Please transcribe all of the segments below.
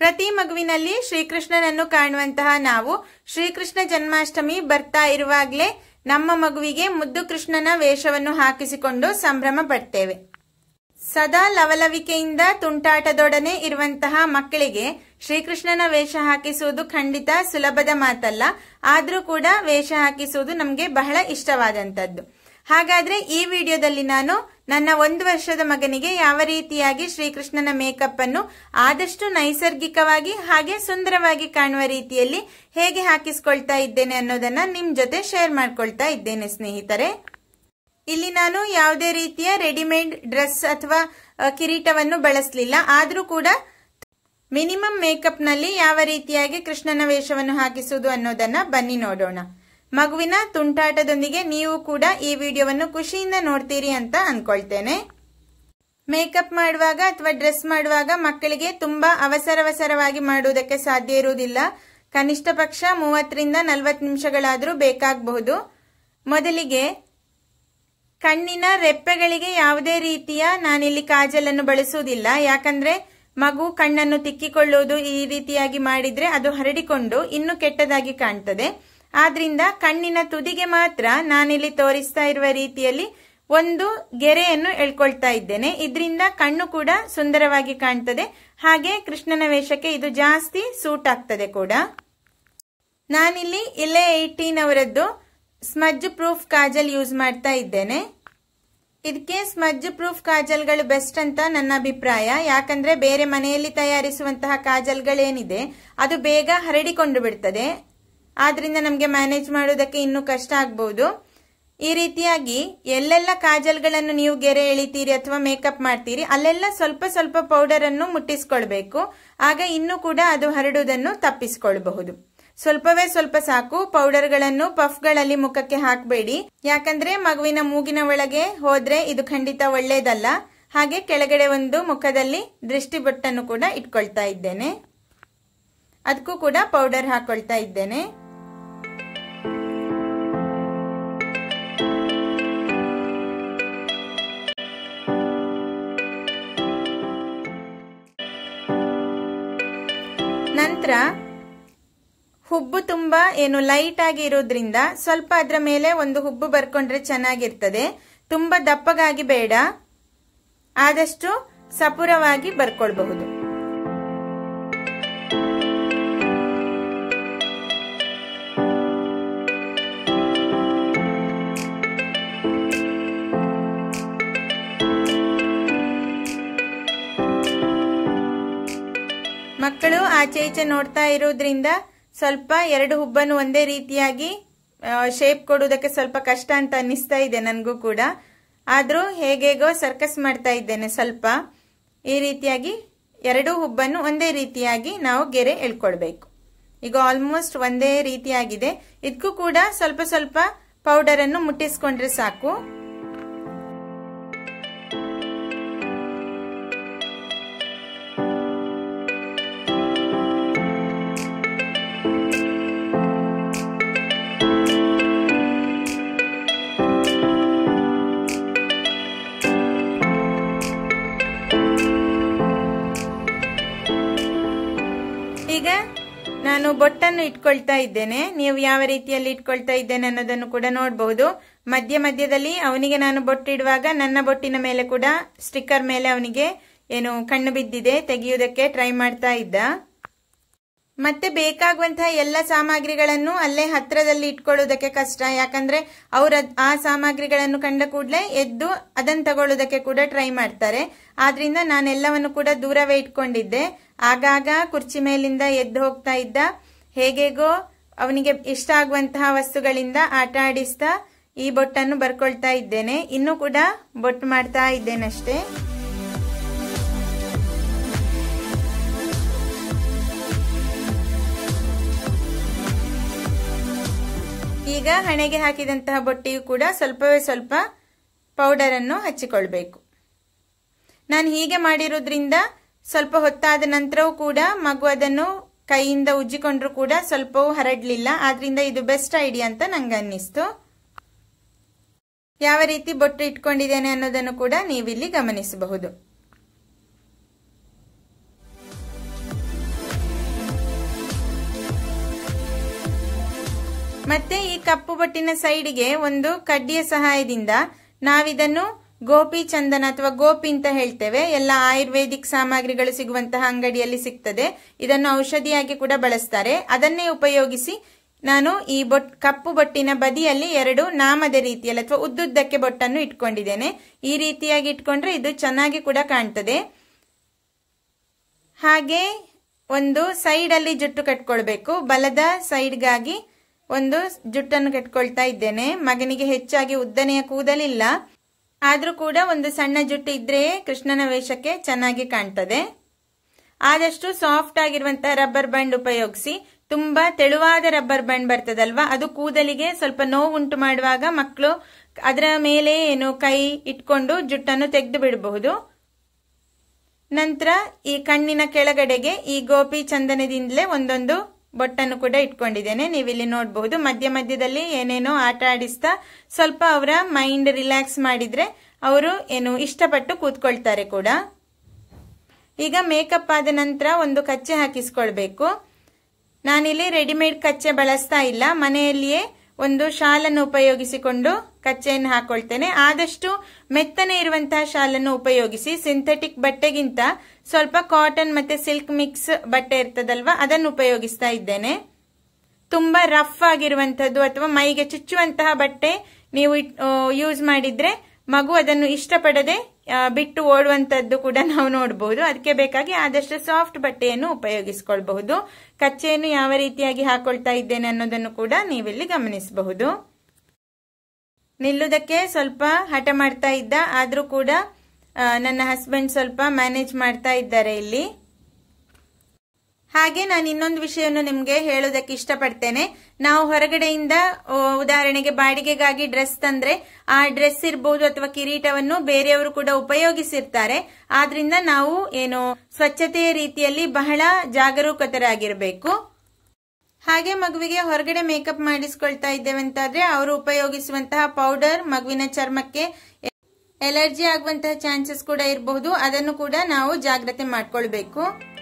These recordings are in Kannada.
ಪ್ರತಿ ಮಗುವಿನಲ್ಲಿ ಶ್ರೀಕೃಷ್ಣನನ್ನು ಕಾಣುವಂತಹ ನಾವು ಶ್ರೀಕೃಷ್ಣ ಜನ್ಮಾಷ್ಟಮಿ ಬರ್ತಾ ಇರುವಾಗಲೇ ನಮ್ಮ ಮಗುವಿಗೆ ಮುದ್ದು ಕೃಷ್ಣನ ವೇಷವನ್ನು ಹಾಕಿಸಿಕೊಂಡು ಸಂಭ್ರಮ ಪಡ್ತೇವೆ ಸದಾ ಲವಲವಿಕೆಯಿಂದ ತುಂಟಾಟದೊಡನೆ ಇರುವಂತಹ ಮಕ್ಕಳಿಗೆ ಶ್ರೀಕೃಷ್ಣನ ವೇಷ ಹಾಕಿಸುವುದು ಖಂಡಿತ ಸುಲಭದ ಮಾತಲ್ಲ ಆದ್ರೂ ಕೂಡ ವೇಷ ಹಾಕಿಸುವುದು ನಮಗೆ ಬಹಳ ಇಷ್ಟವಾದಂತದ್ದು ಹಾಗಾದ್ರೆ ಈ ವಿಡಿಯೋದಲ್ಲಿ ನಾನು ನನ್ನ ಒಂದು ವರ್ಷದ ಮಗನಿಗೆ ಯಾವ ರೀತಿಯಾಗಿ ಶ್ರೀಕೃಷ್ಣನ ಮೇಕಪ್ ಅನ್ನು ಆದಷ್ಟು ನೈಸರ್ಗಿಕವಾಗಿ ಹಾಗೆ ಸುಂದರವಾಗಿ ಕಾಣುವ ರೀತಿಯಲ್ಲಿ ಹೇಗೆ ಹಾಕಿಸ್ಕೊಳ್ತಾ ಇದ್ದೇನೆ ಅನ್ನೋದನ್ನ ನಿಮ್ ಜೊತೆ ಶೇರ್ ಮಾಡ್ಕೊಳ್ತಾ ಇದ್ದೇನೆ ಸ್ನೇಹಿತರೆ ಇಲ್ಲಿ ನಾನು ಯಾವುದೇ ರೀತಿಯ ರೆಡಿಮೇಡ್ ಡ್ರೆಸ್ ಅಥವಾ ಅ, ಕಿರೀಟವನ್ನು ಬಳಸಲಿಲ್ಲ ಆದ್ರೂ ಕೂಡ ಮಿನಿಮಮ್ ಮೇಕಪ್ ನಲ್ಲಿ ಯಾವ ರೀತಿಯಾಗಿ ಕೃಷ್ಣನ ವೇಷವನ್ನು ಹಾಕಿಸುವುದು ಅನ್ನೋದನ್ನ ಬನ್ನಿ ನೋಡೋಣ ಮಗುವಿನ ತುಂಟಾಟದೊಂದಿಗೆ ನೀವು ಕೂಡ ಈ ವಿಡಿಯೋವನ್ನು ಖುಷಿಯಿಂದ ನೋಡ್ತೀರಿ ಅಂತ ಅನ್ಕೊಳ್ತೇನೆ ಮೇಕಪ್ ಮಾಡುವಾಗ ಅಥವಾ ಡ್ರೆಸ್ ಮಾಡುವಾಗ ಮಕ್ಕಳಿಗೆ ತುಂಬಾ ಅವಸರವಸರವಾಗಿ ಮಾಡುವುದಕ್ಕೆ ಸಾಧ್ಯ ಇರುವುದಿಲ್ಲ ಕನಿಷ್ಠ ಪಕ್ಷ ಮೂವತ್ತರಿಂದ ನಲವತ್ತು ನಿಮಿಷಗಳಾದರೂ ಬೇಕಾಗಬಹುದು ಮೊದಲಿಗೆ ಕಣ್ಣಿನ ರೆಪ್ಪೆಗಳಿಗೆ ಯಾವುದೇ ರೀತಿಯ ನಾನಿಲ್ಲಿ ಕಾಜಲನ್ನು ಬಳಸುವುದಿಲ್ಲ ಯಾಕಂದ್ರೆ ಮಗು ಕಣ್ಣನ್ನು ತಿಕ್ಕಿಕೊಳ್ಳುವುದು ಈ ರೀತಿಯಾಗಿ ಮಾಡಿದ್ರೆ ಅದು ಹರಡಿಕೊಂಡು ಇನ್ನು ಕೆಟ್ಟದಾಗಿ ಕಾಣ್ತದೆ ಆದ್ರಿಂದ ಕಣ್ಣಿನ ತುದಿಗೆ ಮಾತ್ರ ನಾನಿಲ್ಲಿ ತೋರಿಸ್ತಾ ಇರುವ ರೀತಿಯಲ್ಲಿ ಒಂದು ಗೆರೆಯನ್ನು ಎಳ್ಕೊಳ್ತಾ ಇದ್ದೇನೆ ಇದರಿಂದ ಕಣ್ಣು ಕೂಡ ಸುಂದರವಾಗಿ ಕಾಣ್ತದೆ ಹಾಗೆ ಕೃಷ್ಣನ ವೇಷಕ್ಕೆ ಇದು ಜಾಸ್ತಿ ಸೂಟ್ ಆಗ್ತದೆ ಕೂಡ ನಾನಿಲ್ಲಿ ಇಲ್ಲೇ ಏಯ್ಟೀನ್ ಅವರದ್ದು ಸ್ಮಜ್ ಪ್ರೂಫ್ ಕಾಜಲ್ ಯೂಸ್ ಮಾಡ್ತಾ ಇದ್ದೇನೆ ಇದಕ್ಕೆ ಸ್ಮಜ್ ಪ್ರೂಫ್ ಕಾಜಲ್ಗಳು ಬೆಸ್ಟ್ ಅಂತ ನನ್ನ ಅಭಿಪ್ರಾಯ ಯಾಕಂದ್ರೆ ಬೇರೆ ಮನೆಯಲ್ಲಿ ತಯಾರಿಸುವಂತಹ ಕಾಜಲ್ಗಳೇನಿದೆ ಅದು ಬೇಗ ಹರಡಿಕೊಂಡು ಬಿಡ್ತದೆ ಆದ್ರಿಂದ ನಮಗೆ ಮ್ಯಾನೇಜ್ ಮಾಡೋದಕ್ಕೆ ಇನ್ನೂ ಕಷ್ಟ ಆಗ್ಬಹುದು ಈ ರೀತಿಯಾಗಿ ಎಲ್ಲೆಲ್ಲ ಕಾಜಲ್ಗಳನ್ನು ನೀವು ಗೆರೆ ಎಳಿತೀರಿ ಅಥವಾ ಮೇಕಪ್ ಮಾಡ್ತೀರಿ ಅಲ್ಲೆಲ್ಲ ಸ್ವಲ್ಪ ಸ್ವಲ್ಪ ಪೌಡರ್ ಅನ್ನು ಮುಟ್ಟಿಸ್ಕೊಳ್ಬೇಕು ಆಗ ಇನ್ನೂ ಕೂಡ ಅದು ಹರಡುವುದನ್ನು ತಪ್ಪಿಸಿಕೊಳ್ಳಬಹುದು ಸ್ವಲ್ಪವೇ ಸ್ವಲ್ಪ ಸಾಕು ಪೌಡರ್ಗಳನ್ನು ಪಫ್ಗಳಲ್ಲಿ ಮುಖಕ್ಕೆ ಹಾಕಬೇಡಿ ಯಾಕಂದ್ರೆ ಮಗುವಿನ ಮೂಗಿನ ಒಳಗೆ ಹೋದ್ರೆ ಇದು ಖಂಡಿತ ಒಳ್ಳೇದಲ್ಲ ಹಾಗೆ ಕೆಳಗಡೆ ಒಂದು ಮುಖದಲ್ಲಿ ದೃಷ್ಟಿ ಬೊಟ್ಟನ್ನು ಕೂಡ ಇಟ್ಕೊಳ್ತಾ ಇದ್ದೇನೆ ಅದಕ್ಕೂ ಕೂಡ ಪೌಡರ್ ಹಾಕೊಳ್ತಾ ಇದ್ದೇನೆ ನಂತರ ಹುಬ್ಬು ತುಂಬಾ ಏನು ಲೈಟ್ ಆಗಿ ಇರೋದ್ರಿಂದ ಸ್ವಲ್ಪ ಅದರ ಮೇಲೆ ಒಂದು ಹುಬ್ಬು ಬರ್ಕೊಂಡ್ರೆ ಚೆನ್ನಾಗಿರ್ತದೆ ತುಂಬಾ ದಪ್ಪಗಾಗಿ ಬೇಡ ಆದಷ್ಟು ಸಪುರವಾಗಿ ಬರ್ಕೊಳ್ಬಹುದು ಮಕ್ಕಳು ಆಚೆ ಈಚೆ ನೋಡ್ತಾ ಇರೋದ್ರಿಂದ ಸ್ವಲ್ಪ ಎರಡು ಹುಬ್ಬನ್ನು ಒಂದೇ ರೀತಿಯಾಗಿ ಶೇಪ್ ಕೊಡುವುದಕ್ಕೆ ಸ್ವಲ್ಪ ಕಷ್ಟ ಅಂತ ಅನ್ನಿಸ್ತಾ ಇದೆ ನನಗೂ ಕೂಡ ಆದ್ರೂ ಹೇಗೇಗೋ ಸರ್ಕಸ್ ಮಾಡ್ತಾ ಇದ್ದೇನೆ ಸ್ವಲ್ಪ ಈ ರೀತಿಯಾಗಿ ಎರಡು ಹುಬ್ಬನ್ನು ಒಂದೇ ರೀತಿಯಾಗಿ ನಾವು ಗೆರೆ ಎಳ್ಕೊಳ್ಬೇಕು ಈಗ ಆಲ್ಮೋಸ್ಟ್ ಒಂದೇ ರೀತಿಯಾಗಿದೆ ಇದಕ್ಕೂ ಕೂಡ ಸ್ವಲ್ಪ ಸ್ವಲ್ಪ ಪೌಡರ್ ಅನ್ನು ಮುಟ್ಟಿಸ್ಕೊಂಡ್ರೆ ಸಾಕು ಈಗ ನಾನು ಬೊಟ್ಟನ್ನು ಇಟ್ಕೊಳ್ತಾ ಇದ್ದೇನೆ ನೀವು ಯಾವ ರೀತಿಯಲ್ಲಿ ಇಟ್ಕೊಳ್ತಾ ಇದ್ದೇನೆ ಅನ್ನೋದನ್ನು ಕೂಡ ನೋಡಬಹುದು ಮಧ್ಯ ಮಧ್ಯದಲ್ಲಿ ಅವನಿಗೆ ನಾನು ಬೊಟ್ಟಿಡುವಾಗ ನನ್ನ ಬೊಟ್ಟಿನ ಮೇಲೆ ಕೂಡ ಸ್ಟಿಕ್ಕರ್ ಮೇಲೆ ಅವನಿಗೆ ಏನು ಕಣ್ಣು ಬಿದ್ದಿದೆ ತೆಗೆಯುವುದಕ್ಕೆ ಟ್ರೈ ಮಾಡ್ತಾ ಇದ್ದ ಮತ್ತೆ ಬೇಕಾಗುವಂತಹ ಎಲ್ಲ ಸಾಮಗ್ರಿಗಳನ್ನು ಅಲ್ಲೇ ಹತ್ರದಲ್ಲಿ ಇಟ್ಕೊಳ್ಳೋದಕ್ಕೆ ಕಷ್ಟ ಯಾಕಂದ್ರೆ ಅವ್ರ ಆ ಸಾಮಗ್ರಿಗಳನ್ನು ಕಂಡ ಕೂಡಲೇ ಎದ್ದು ಅದನ್ನು ತಗೊಳ್ಳೋದಕ್ಕೆ ಕೂಡ ಟ್ರೈ ಮಾಡ್ತಾರೆ ಆದ್ರಿಂದ ನಾನೆಲ್ಲವನ್ನು ಕೂಡ ದೂರವೇ ಇಟ್ಕೊಂಡಿದ್ದೆ ಆಗಾಗ ಕುರ್ಚಿ ಮೇಲಿಂದ ಎದ್ದು ಹೋಗ್ತಾ ಇದ್ದ ಹೇಗೇಗೋ ಅವನಿಗೆ ಇಷ್ಟ ಆಗುವಂತಹ ವಸ್ತುಗಳಿಂದ ಆಟ ಆಡಿಸ್ತಾ ಈ ಬೊಟ್ಟನ್ನು ಬರ್ಕೊಳ್ತಾ ಇದ್ದೇನೆ ಇನ್ನೂ ಕೂಡ ಬೊಟ್ಟು ಮಾಡ್ತಾ ಇದ್ದೇನಷ್ಟೇ ಈಗ ಹಣೆಗೆ ಹಾಕಿದಂತಹ ಬೊಟ್ಟಿಯು ಕೂಡ ಸ್ವಲ್ಪವೇ ಸ್ವಲ್ಪ ಪೌಡರ್ ಅನ್ನು ಹಚ್ಚಿಕೊಳ್ಬೇಕು ನಾನು ಹೀಗೆ ಮಾಡಿರೋದ್ರಿಂದ ಸ್ವಲ್ಪ ಹೊತ್ತಾದ ನಂತರವೂ ಕೂಡ ಮಗು ಅದನ್ನು ಕೈಯಿಂದ ಉಜ್ಜಿಕೊಂಡ್ರು ಕೂಡ ಸ್ವಲ್ಪವೂ ಹರಡ್ಲಿಲ್ಲ ಆದ್ರಿಂದ ಇದು ಬೆಸ್ಟ್ ಐಡಿಯಾ ಅಂತ ನಂಗೆ ಅನ್ನಿಸ್ತು ಯಾವ ರೀತಿ ಬೊಟ್ಟು ಇಟ್ಕೊಂಡಿದ್ದೇನೆ ಅನ್ನೋದನ್ನು ಕೂಡ ನೀವಿಲ್ಲಿ ಗಮನಿಸಬಹುದು ಮತ್ತೆ ಈ ಕಪ್ಪು ಬೊಟ್ಟಿನ ಸೈಡ್ಗೆ ಒಂದು ಕಡ್ಡಿಯ ಸಹಾಯದಿಂದ ನಾವಿದನ್ನು ಗೋಪಿ ಚಂದನ ಅಥವಾ ಗೋಪಿ ಅಂತ ಹೇಳ್ತೇವೆ ಎಲ್ಲ ಆಯುರ್ವೇದಿಕ್ ಸಾಮಗ್ರಿಗಳು ಸಿಗುವಂತಹ ಅಂಗಡಿಯಲ್ಲಿ ಸಿಗ್ತದೆ ಇದನ್ನು ಔಷಧಿಯಾಗಿ ಕೂಡ ಬಳಸ್ತಾರೆ ಅದನ್ನೇ ಉಪಯೋಗಿಸಿ ನಾನು ಈ ಬೊಟ್ ಕಪ್ಪು ಬೊಟ್ಟಿನ ಬದಿಯಲ್ಲಿ ಎರಡು ನಾಮದ ರೀತಿಯಲ್ಲಿ ಅಥವಾ ಉದ್ದುದ್ದಕ್ಕೆ ಬೊಟ್ಟನ್ನು ಇಟ್ಕೊಂಡಿದ್ದೇನೆ ಈ ರೀತಿಯಾಗಿ ಇಟ್ಕೊಂಡ್ರೆ ಇದು ಚೆನ್ನಾಗಿ ಕೂಡ ಕಾಣ್ತದೆ ಹಾಗೆ ಒಂದು ಸೈಡ್ ಅಲ್ಲಿ ಜುಟ್ಟು ಕಟ್ಕೊಳ್ಬೇಕು ಬಲದ ಸೈಡ್ಗಾಗಿ ಒಂದು ಜುಟ್ಟನ್ನು ಕಟ್ಕೊಳ್ತಾ ಇದ್ದೇನೆ ಮಗನಿಗೆ ಹೆಚ್ಚಾಗಿ ಉದ್ದನೆಯ ಕೂದಲಿಲ್ಲ ಆದ್ರೂ ಕೂಡ ಒಂದು ಸಣ್ಣ ಜುಟ್ಟು ಇದ್ರೆ ಕೃಷ್ಣನ ವೇಷಕ್ಕೆ ಚೆನ್ನಾಗಿ ಕಾಣ್ತದೆ ಆದಷ್ಟು ಸಾಫ್ಟ್ ಆಗಿರುವಂತಹ ರಬ್ಬರ್ ಬ್ಯಾಂಡ್ ಉಪಯೋಗಿಸಿ ತುಂಬಾ ತೆಳುವಾದ ರಬ್ಬರ್ ಬ್ಯಾಂಡ್ ಬರ್ತದಲ್ವಾ ಅದು ಕೂದಲಿಗೆ ಸ್ವಲ್ಪ ನೋವು ಉಂಟು ಮಾಡುವಾಗ ಮಕ್ಕಳು ಅದರ ಮೇಲೆ ಏನು ಕೈ ಇಟ್ಕೊಂಡು ಜುಟ್ಟನ್ನು ತೆಗೆದು ಬಿಡಬಹುದು ನಂತರ ಈ ಕಣ್ಣಿನ ಕೆಳಗಡೆಗೆ ಈ ಗೋಪಿ ಚಂದನದಿಂದಲೇ ಒಂದೊಂದು ಬೊಟ್ಟನ್ನು ಕೂಡ ಇಟ್ಕೊಂಡಿದ್ದೇನೆ ನೀವಿಲ್ಲಿ ನೋಡಬಹುದು ಮಧ್ಯ ಮಧ್ಯದಲ್ಲಿ ಏನೇನೋ ಆಟ ಆಡಿಸ್ತಾ ಸ್ವಲ್ಪ ಅವರ ಮೈಂಡ್ ರಿಲ್ಯಾಕ್ಸ್ ಮಾಡಿದ್ರೆ ಅವರು ಏನು ಇಷ್ಟಪಟ್ಟು ಕೂತ್ಕೊಳ್ತಾರೆ ಕೂಡ ಈಗ ಮೇಕಪ್ ಆದ ನಂತರ ಒಂದು ಕಚ್ಚೆ ಹಾಕಿಸ್ಕೊಳ್ಬೇಕು ನಾನಿಲ್ಲಿ ರೆಡಿಮೇಡ್ ಕಚ್ಚೆ ಬಳಸ್ತಾ ಇಲ್ಲ ಮನೆಯಲ್ಲಿಯೇ ಒಂದು ಶಾಲನ್ನು ಉಪಯೋಗಿಸಿಕೊಂಡು ಕಚ್ಚೆಯನ್ನು ಹಾಕೊಳ್ತೇನೆ ಆದಷ್ಟು ಮೆತ್ತನೆ ಇರುವಂತಹ ಶಾಲನ್ನು ಉಪಯೋಗಿಸಿ ಸಿಂಥೆಟಿಕ್ ಬಟ್ಟೆಗಿಂತ ಸ್ವಲ್ಪ ಕಾಟನ್ ಮತ್ತೆ ಸಿಲ್ಕ್ ಮಿಕ್ಸ್ ಬಟ್ಟೆ ಇರ್ತದಲ್ವಾ ಅದನ್ನು ಉಪಯೋಗಿಸ್ತಾ ಇದ್ದೇನೆ ತುಂಬಾ ರಫ್ ಆಗಿರುವಂತದ್ದು ಅಥವಾ ಮೈಗೆ ಚುಚ್ಚುವಂತಹ ಬಟ್ಟೆ ನೀವು ಯೂಸ್ ಮಾಡಿದ್ರೆ ಮಗು ಅದನ್ನು ಇಷ್ಟಪಡದೆ ಬಿಟ್ಟು ಓಡುವಂತದ್ದು ಕೂಡ ನಾವು ನೋಡಬಹುದು ಅದಕ್ಕೆ ಬೇಕಾಗಿ ಆದಷ್ಟು ಸಾಫ್ಟ್ ಬಟ್ಟೆಯನ್ನು ಉಪಯೋಗಿಸಿಕೊಳ್ಬಹುದು ಕಚ್ಚೆಯನ್ನು ಯಾವ ರೀತಿಯಾಗಿ ಹಾಕೊಳ್ತಾ ಇದ್ದೇನೆ ಅನ್ನೋದನ್ನು ಕೂಡ ನೀವಿಲ್ಲಿ ಗಮನಿಸಬಹುದು ನಿಲ್ಲುವುದಕ್ಕೆ ಸ್ವಲ್ಪ ಹಠ ಮಾಡ್ತಾ ಇದ್ದ ಆದ್ರೂ ಕೂಡ ನನ್ನ ಹಸ್ಬೆಂಡ್ ಸ್ವಲ್ಪ ಮ್ಯಾನೇಜ್ ಮಾಡ್ತಾ ಇದ್ದಾರೆ ಇಲ್ಲಿ ಹಾಗೆ ನಾನು ಇನ್ನೊಂದು ವಿಷಯವನ್ನು ನಿಮ್ಗೆ ಹೇಳೋದಕ್ಕೆ ಇಷ್ಟಪಡ್ತೇನೆ ನಾವು ಹೊರಗಡೆಯಿಂದ ಉದಾಹರಣೆಗೆ ಬಾಡಿಗೆಗಾಗಿ ಡ್ರೆಸ್ ತಂದ್ರೆ ಆ ಡ್ರೆಸ್ ಇರಬಹುದು ಅಥವಾ ಕಿರೀಟವನ್ನು ಬೇರೆಯವರು ಕೂಡ ಉಪಯೋಗಿಸಿರ್ತಾರೆ ಆದ್ರಿಂದ ನಾವು ಏನು ಸ್ವಚ್ಛತೆಯ ರೀತಿಯಲ್ಲಿ ಬಹಳ ಜಾಗರೂಕತರಾಗಿರಬೇಕು ಹಾಗೆ ಮಗುವಿಗೆ ಹೊರಗಡೆ ಮೇಕಪ್ ಮಾಡಿಸ್ಕೊಳ್ತಾ ಇದ್ದೇವೆ ಅಂತಾದ್ರೆ ಅವರು ಉಪಯೋಗಿಸುವಂತಹ ಪೌಡರ್ ಮಗುವಿನ ಚರ್ಮಕ್ಕೆ ಎಲರ್ಜಿ ಆಗುವಂತಹ ಚಾನ್ಸಸ್ ಕೂಡ ಇರಬಹುದು ಅದನ್ನು ಕೂಡ ನಾವು ಜಾಗ್ರತೆ ಮಾಡ್ಕೊಳ್ಬೇಕು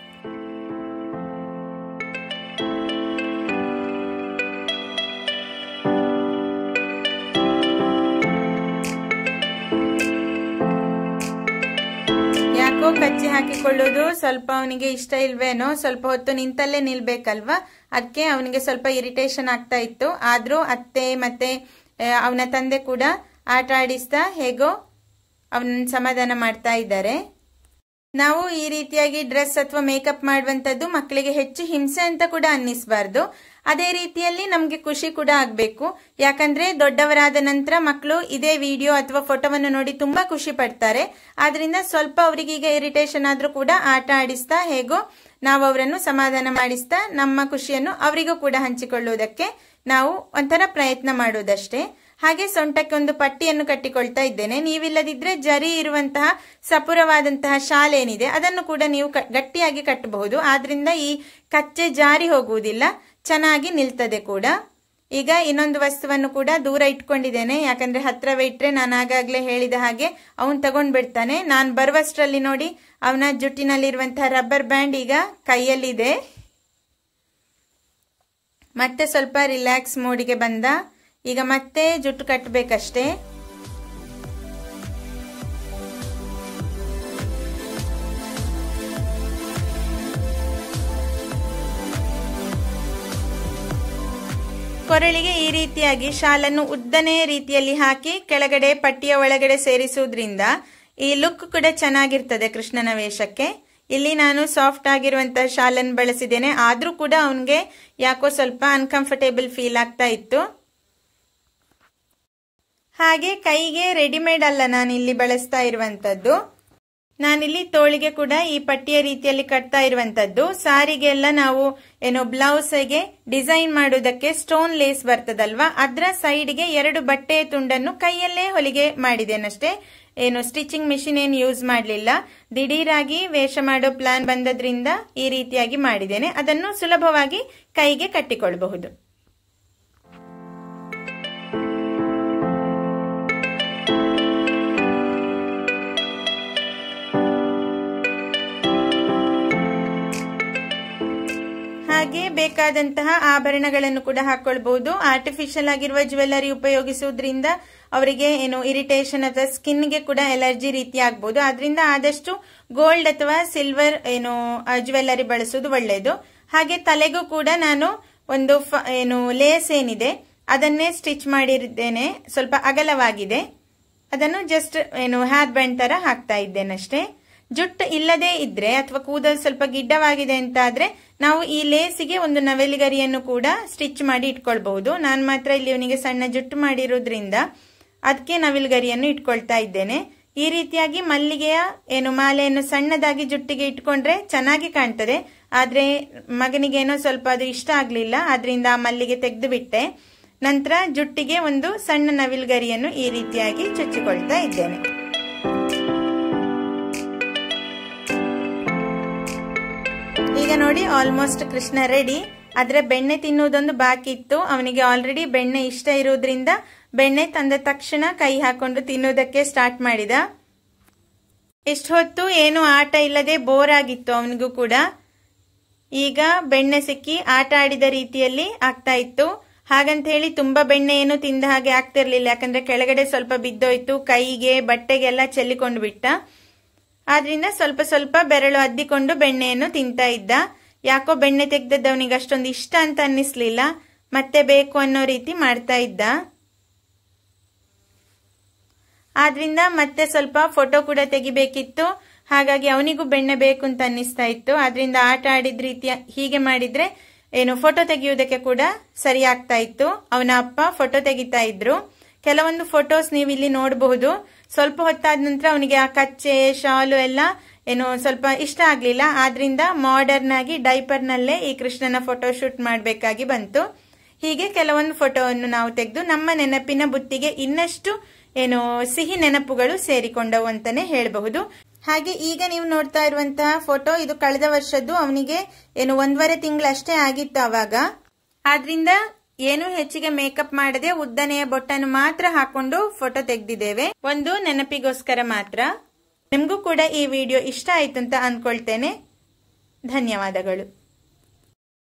ಯಾಕೋ ಕಚ್ಚಿ ಹಾಕಿಕೊಳ್ಳೋದು ಸ್ವಲ್ಪ ಅವನಿಗೆ ಇಷ್ಟ ಇಲ್ವೇನೋ ಸ್ವಲ್ಪ ಹೊತ್ತು ನಿಂತಲ್ಲೇ ನಿಲ್ಬೇಕಲ್ವಾ ಅದಕ್ಕೆ ಅವನಿಗೆ ಸ್ವಲ್ಪ ಇರಿಟೇಷನ್ ಆಗ್ತಾ ಇತ್ತು ಆದ್ರೂ ಅತ್ತೆ ಮತ್ತೆ ಅವನ ತಂದೆ ಕೂಡ ಆಟ ಆಡಿಸ್ತಾ ಹೇಗೋ ಅವನ ಸಮಾಧಾನ ಮಾಡ್ತಾ ಇದ್ದಾರೆ ನಾವು ಈ ರೀತಿಯಾಗಿ ಡ್ರೆಸ್ ಅಥವಾ ಮೇಕಪ್ ಮಾಡುವಂತದ್ದು ಮಕ್ಕಳಿಗೆ ಹೆಚ್ಚು ಹಿಂಸೆ ಅಂತ ಕೂಡ ಅನ್ನಿಸಬಾರ್ದು ಅದೇ ರೀತಿಯಲ್ಲಿ ನಮ್ಗೆ ಖುಷಿ ಕೂಡ ಆಗ್ಬೇಕು ಯಾಕಂದ್ರೆ ದೊಡ್ಡವರಾದ ನಂತರ ಮಕ್ಕಳು ಇದೇ ವಿಡಿಯೋ ಅಥವಾ ಫೋಟೋವನ್ನು ನೋಡಿ ತುಂಬಾ ಖುಷಿ ಪಡ್ತಾರೆ ಆದ್ರಿಂದ ಸ್ವಲ್ಪ ಅವರಿಗೆ ಈಗ ಇರಿಟೇಷನ್ ಆದ್ರೂ ಕೂಡ ಆಟ ಆಡಿಸ್ತಾ ಹೇಗೋ ನಾವು ಅವರನ್ನು ಸಮಾಧಾನ ಮಾಡಿಸ್ತಾ ನಮ್ಮ ಖುಷಿಯನ್ನು ಅವರಿಗೂ ಕೂಡ ಹಂಚಿಕೊಳ್ಳುವುದಕ್ಕೆ ನಾವು ಒಂಥರ ಪ್ರಯತ್ನ ಮಾಡುವುದಷ್ಟೇ ಹಾಗೆ ಸೊಂಟಕ್ಕೆ ಒಂದು ಪಟ್ಟಿಯನ್ನು ಕಟ್ಟಿಕೊಳ್ತಾ ಇದ್ದೇನೆ ನೀವಿಲ್ಲದಿದ್ರೆ ಜರಿ ಇರುವಂತಹ ಸಪುರವಾದಂತಹ ಶಾಲೆ ಏನಿದೆ ಅದನ್ನು ಕೂಡ ನೀವು ಗಟ್ಟಿಯಾಗಿ ಕಟ್ಟಬಹುದು ಆದ್ರಿಂದ ಈ ಕಚ್ಚೆ ಜಾರಿ ಹೋಗುವುದಿಲ್ಲ ಚೆನ್ನಾಗಿ ನಿಲ್ತದೆ ಕೂಡ ಈಗ ಇನ್ನೊಂದು ವಸ್ತುವನ್ನು ಕೂಡ ದೂರ ಇಟ್ಕೊಂಡಿದ್ದೇನೆ ಯಾಕಂದ್ರೆ ಹತ್ರವೇ ಇಟ್ರೆ ನಾನು ಆಗಾಗ್ಲೇ ಹೇಳಿದ ಹಾಗೆ ಅವನ್ ತಗೊಂಡ್ ಬಿಡ್ತಾನೆ ನಾನು ಬರುವಷ್ಟರಲ್ಲಿ ನೋಡಿ ಅವನ ಜುಟ್ಟಿನಲ್ಲಿರುವಂತಹ ರಬ್ಬರ್ ಬ್ಯಾಂಡ್ ಈಗ ಕೈಯಲ್ಲಿದೆ ಮತ್ತೆ ಸ್ವಲ್ಪ ರಿಲ್ಯಾಕ್ಸ್ ಮೋಡಿಗೆ ಬಂದ ಈಗ ಮತ್ತೆ ಜುಟ್ಟು ಕಟ್ಟಬೇಕಷ್ಟೇ ಕೊರಳಿಗೆ ಈ ರೀತಿಯಾಗಿ ಶಾಲನ್ನು ಉದ್ದನೆಯ ರೀತಿಯಲ್ಲಿ ಹಾಕಿ ಕೆಳಗಡೆ ಪಟ್ಟಿಯ ಒಳಗಡೆ ಸೇರಿಸುವುದರಿಂದ ಈ ಲುಕ್ ಕೂಡ ಚೆನ್ನಾಗಿರ್ತದೆ ಕೃಷ್ಣನ ವೇಷಕ್ಕೆ ಇಲ್ಲಿ ನಾನು ಸಾಫ್ಟ್ ಆಗಿರುವಂತಹ ಶಾಲನ್ನು ಬಳಸಿದ್ದೇನೆ ಆದ್ರೂ ಕೂಡ ಅವನಿಗೆ ಯಾಕೋ ಸ್ವಲ್ಪ ಅನ್ಕಂಫರ್ಟೇಬಲ್ ಫೀಲ್ ಆಗ್ತಾ ಇತ್ತು ಹಾಗೆ ಕೈಗೆ ರೆಡಿಮೇಡ್ ಅಲ್ಲ ನಾನು ಇಲ್ಲಿ ಬಳಸ್ತಾ ಇರುವಂತದ್ದು ನಾನಿಲ್ಲಿ ತೋಳಿಗೆ ಕೂಡ ಈ ಪಟ್ಟಿಯ ರೀತಿಯಲ್ಲಿ ಕಟ್ತಾ ಇರುವಂತದ್ದು ಸಾರಿಗೆ ಎಲ್ಲ ನಾವು ಏನು ಬ್ಲೌಸ್ಗೆ ಡಿಸೈನ್ ಮಾಡುವುದಕ್ಕೆ ಸ್ಟೋನ್ ಲೇಸ್ ಬರ್ತದಲ್ವಾ ಅದರ ಸೈಡ್ಗೆ ಎರಡು ಬಟ್ಟೆಯ ತುಂಡನ್ನು ಕೈಯಲ್ಲೇ ಹೊಲಿಗೆ ಮಾಡಿದ್ದೇನಷ್ಟೇ ಏನು ಸ್ಟಿಚಿಂಗ್ ಮಿಷಿನ್ ಏನು ಯೂಸ್ ಮಾಡಲಿಲ್ಲ ದಿಢೀರಾಗಿ ವೇಷ ಮಾಡೋ ಪ್ಲಾನ್ ಬಂದದ್ರಿಂದ ಈ ರೀತಿಯಾಗಿ ಮಾಡಿದ್ದೇನೆ ಅದನ್ನು ಸುಲಭವಾಗಿ ಕೈಗೆ ಕಟ್ಟಿಕೊಳ್ಳಬಹುದು ಹಾಗೆ ಬೇಕಾದಂತಹ ಆಭರಣಗಳನ್ನು ಕೂಡ ಹಾಕೊಳ್ಬಹುದು ಆರ್ಟಿಫಿಷಿಯಲ್ ಆಗಿರುವ ಜ್ಯುವೆಲ್ಲರಿ ಉಪಯೋಗಿಸುವುದರಿಂದ ಅವರಿಗೆ ಏನು ಇರಿಟೇಷನ್ ಅಥವಾ ಸ್ಕಿನ್ಗೆ ಕೂಡ ಎಲರ್ಜಿ ರೀತಿ ಆಗ್ಬಹುದು ಆದ್ರಿಂದ ಆದಷ್ಟು ಗೋಲ್ಡ್ ಅಥವಾ ಸಿಲ್ವರ್ ಏನು ಜ್ಯುವೆಲ್ಲರಿ ಬಳಸುವುದು ಒಳ್ಳೆಯದು ಹಾಗೆ ತಲೆಗೂ ಕೂಡ ನಾನು ಒಂದು ಏನು ಲೇಸ್ ಏನಿದೆ ಅದನ್ನೇ ಸ್ಟಿಚ್ ಮಾಡಿದ್ದೇನೆ ಸ್ವಲ್ಪ ಅಗಲವಾಗಿದೆ ಅದನ್ನು ಜಸ್ಟ್ ಏನು ಹೇರ್ ಬ್ಯಾಂಡ್ ತರ ಹಾಕ್ತಾ ಇದ್ದೇನಷ್ಟೇ ಜುಟ್ಟು ಇಲ್ಲದೆ ಇದ್ರೆ ಅಥವಾ ಕೂದಲು ಸ್ವಲ್ಪ ಗಿಡ್ಡವಾಗಿದೆ ಅಂತ ಆದ್ರೆ ನಾವು ಈ ಲೇಸಿಗೆ ಒಂದು ನವೆಲಿಗರಿಯನ್ನು ಕೂಡ ಸ್ಟಿಚ್ ಮಾಡಿ ಇಟ್ಕೊಳ್ಬಹುದು ನಾನು ಮಾತ್ರ ಇಲ್ಲಿ ಇವನಿಗೆ ಸಣ್ಣ ಜುಟ್ಟು ಮಾಡಿರೋದ್ರಿಂದ ಅದಕ್ಕೆ ನವಿಲ್ಗರಿಯನ್ನು ಇಟ್ಕೊಳ್ತಾ ಇದ್ದೇನೆ ಈ ರೀತಿಯಾಗಿ ಮಲ್ಲಿಗೆಯ ಏನು ಮಾಲೆಯನ್ನು ಸಣ್ಣದಾಗಿ ಜುಟ್ಟಿಗೆ ಇಟ್ಕೊಂಡ್ರೆ ಚೆನ್ನಾಗಿ ಕಾಣ್ತದೆ ಆದ್ರೆ ಮಗನಿಗೇನೋ ಸ್ವಲ್ಪ ಅದು ಇಷ್ಟ ಆಗ್ಲಿಲ್ಲ ಆದ್ರಿಂದ ಆ ಮಲ್ಲಿಗೆ ತೆಗೆದು ಬಿಟ್ಟೆ ನಂತರ ಜುಟ್ಟಿಗೆ ಒಂದು ಸಣ್ಣ ನವಿಲ್ಗರಿಯನ್ನು ಈ ರೀತಿಯಾಗಿ ಚುಚ್ಚಿಕೊಳ್ತಾ ಇದ್ದೇನೆ ಈಗ ನೋಡಿ ಆಲ್ಮೋಸ್ಟ್ ಕೃಷ್ಣ ರೆಡಿ ಆದ್ರೆ ಬೆಣ್ಣೆ ತಿನ್ನುವುದೊಂದು ಬಾಕಿ ಇತ್ತು ಅವನಿಗೆ ಆಲ್ರೆಡಿ ಬೆಣ್ಣೆ ಇಷ್ಟ ಇರುವುದರಿಂದ ಬೆಣ್ಣೆ ತಂದ ತಕ್ಷಣ ಕೈ ಹಾಕೊಂಡು ತಿನ್ನುವುದಕ್ಕೆ ಸ್ಟಾರ್ಟ್ ಮಾಡಿದ ಇಷ್ಟು ಹೊತ್ತು ಏನು ಆಟ ಇಲ್ಲದೆ ಬೋರ್ ಆಗಿತ್ತು ಅವನಿಗೂ ಕೂಡ ಈಗ ಬೆಣ್ಣೆ ಸಿಕ್ಕಿ ಆಟ ಆಡಿದ ರೀತಿಯಲ್ಲಿ ಆಗ್ತಾ ಇತ್ತು ಹಾಗಂತ ಹೇಳಿ ತುಂಬಾ ಬೆಣ್ಣೆ ಏನು ತಿಂದ ಹಾಗೆ ಆಗ್ತಿರ್ಲಿಲ್ಲ ಯಾಕಂದ್ರೆ ಕೆಳಗಡೆ ಸ್ವಲ್ಪ ಬಿದ್ದೋಯ್ತು ಕೈಗೆ ಬಟ್ಟೆಗೆಲ್ಲ ಚೆಲ್ಲಿಕೊಂಡು ಬಿಟ್ಟ ಆದ್ರಿಂದ ಸ್ವಲ್ಪ ಸ್ವಲ್ಪ ಬೆರಳು ಅದ್ದಿಕೊಂಡು ಬೆಣ್ಣೆಯನ್ನು ತಿಂತಾ ಇದ್ದ ಯಾಕೋ ಬೆಣ್ಣೆ ತೆಗ್ದದ್ದು ಅವನಿಗೆ ಅಷ್ಟೊಂದು ಇಷ್ಟ ಅಂತ ಅನ್ನಿಸ್ಲಿಲ್ಲ ಮತ್ತೆ ಬೇಕು ಅನ್ನೋ ರೀತಿ ಮಾಡ್ತಾ ಇದ್ದ ಆದ್ರಿಂದ ಮತ್ತೆ ಸ್ವಲ್ಪ ಫೋಟೋ ಕೂಡ ತೆಗಿಬೇಕಿತ್ತು ಹಾಗಾಗಿ ಅವನಿಗೂ ಬೆಣ್ಣೆ ಬೇಕು ಅಂತ ಅನ್ನಿಸ್ತಾ ಇತ್ತು ಆದ್ರಿಂದ ಆಟ ಆಡಿದ ರೀತಿಯ ಹೀಗೆ ಮಾಡಿದ್ರೆ ಏನು ಫೋಟೋ ತೆಗೆಯುವುದಕ್ಕೆ ಕೂಡ ಸರಿ ಆಗ್ತಾ ಇತ್ತು ಅವನ ಅಪ್ಪ ಫೋಟೋ ತೆಗಿತಾ ಇದ್ರು ಕೆಲವೊಂದು ಫೋಟೋಸ್ ನೀವು ಇಲ್ಲಿ ನೋಡಬಹುದು ಸ್ವಲ್ಪ ಹೊತ್ತಾದ ನಂತರ ಅವನಿಗೆ ಆ ಕಚ್ಚೆ ಶಾಲು ಎಲ್ಲ ಏನು ಸ್ವಲ್ಪ ಇಷ್ಟ ಆಗ್ಲಿಲ್ಲ ಆದ್ರಿಂದ ಮಾಡರ್ನ್ ಆಗಿ ಡೈಪರ್ ನಲ್ಲೇ ಈ ಕೃಷ್ಣನ ಫೋಟೋ ಶೂಟ್ ಮಾಡಬೇಕಾಗಿ ಬಂತು ಹೀಗೆ ಕೆಲವೊಂದು ಫೋಟೋವನ್ನು ನಾವು ತೆಗೆದು ನಮ್ಮ ನೆನಪಿನ ಬುತ್ತಿಗೆ ಇನ್ನಷ್ಟು ಏನು ಸಿಹಿ ನೆನಪುಗಳು ಸೇರಿಕೊಂಡವು ಅಂತಾನೆ ಹೇಳಬಹುದು ಹಾಗೆ ಈಗ ನೀವು ನೋಡ್ತಾ ಇರುವಂತಹ ಫೋಟೋ ಇದು ಕಳೆದ ವರ್ಷದ್ದು ಅವನಿಗೆ ಏನು ಒಂದೂವರೆ ತಿಂಗಳಷ್ಟೇ ಆಗಿತ್ತು ಅವಾಗ ಆದ್ರಿಂದ ಏನು ಹೆಚ್ಚಿಗೆ ಮೇಕಪ್ ಮಾಡದೆ ಉದ್ದನೆಯ ಬೊಟ್ಟನ್ನು ಮಾತ್ರ ಹಾಕೊಂಡು ಫೋಟೋ ತೆಗೆದಿದ್ದೇವೆ ಒಂದು ನೆನಪಿಗೋಸ್ಕರ ಮಾತ್ರ ನಿಮಗೂ ಕೂಡ ಈ ವಿಡಿಯೋ ಇಷ್ಟ ಆಯ್ತು ಅಂತ ಅನ್ಕೊಳ್ತೇನೆ ಧನ್ಯವಾದಗಳು